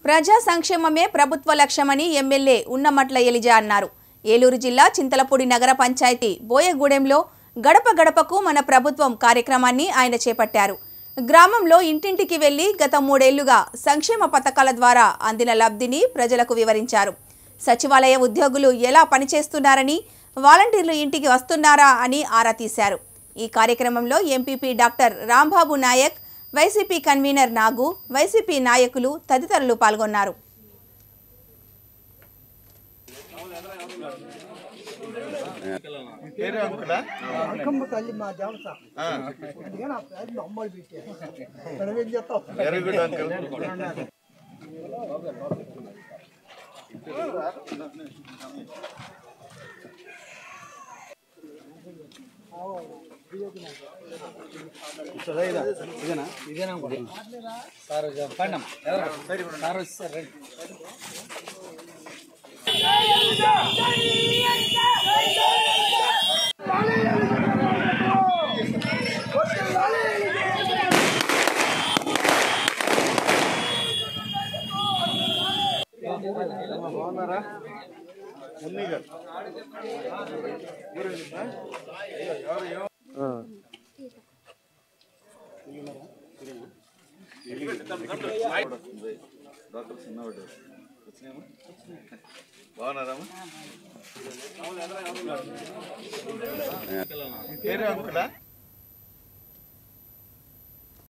ప్రజా సంక్షేమమే ప్రభుత్వ లక్ష్యమని ఎమ్మెల్యే ఉన్నమట్ల ఎలిజా అన్నారు ఏలూరు జిల్లా చింతలపూడి నగర పంచాయతీ బోయగూడెంలో గడప గడపకు మన ప్రభుత్వం కార్యక్రమాన్ని ఆయన చేపట్టారు గ్రామంలో ఇంటింటికి వెళ్లి గత మూడేళ్లుగా సంక్షేమ పథకాల ద్వారా అందిన లబ్ధిని ప్రజలకు వివరించారు సచివాలయ ఉద్యోగులు ఎలా పనిచేస్తున్నారని వాలంటీర్లు ఇంటికి వస్తున్నారా అని ఆరా తీశారు ఈ కార్యక్రమంలో MPP doctor Rambabu Naik YCP convener Nagu YCP నాయకులు తదితరులు పాల్గొన్నారు పేరు అంకులా అక్కమ్మ తల్లి మా దేవత అందుకే నా పేరు అమ్మలు పెట్టారు మనం ఏం చేస్తాం వెరీ గుడ్ అంకుల్ బాగున్నారా మున్ని గారు డాక్టర్ చిన్నవాడు వచ్చినాయమ్మా బాగున్నారమ్మా పేరు అంకులా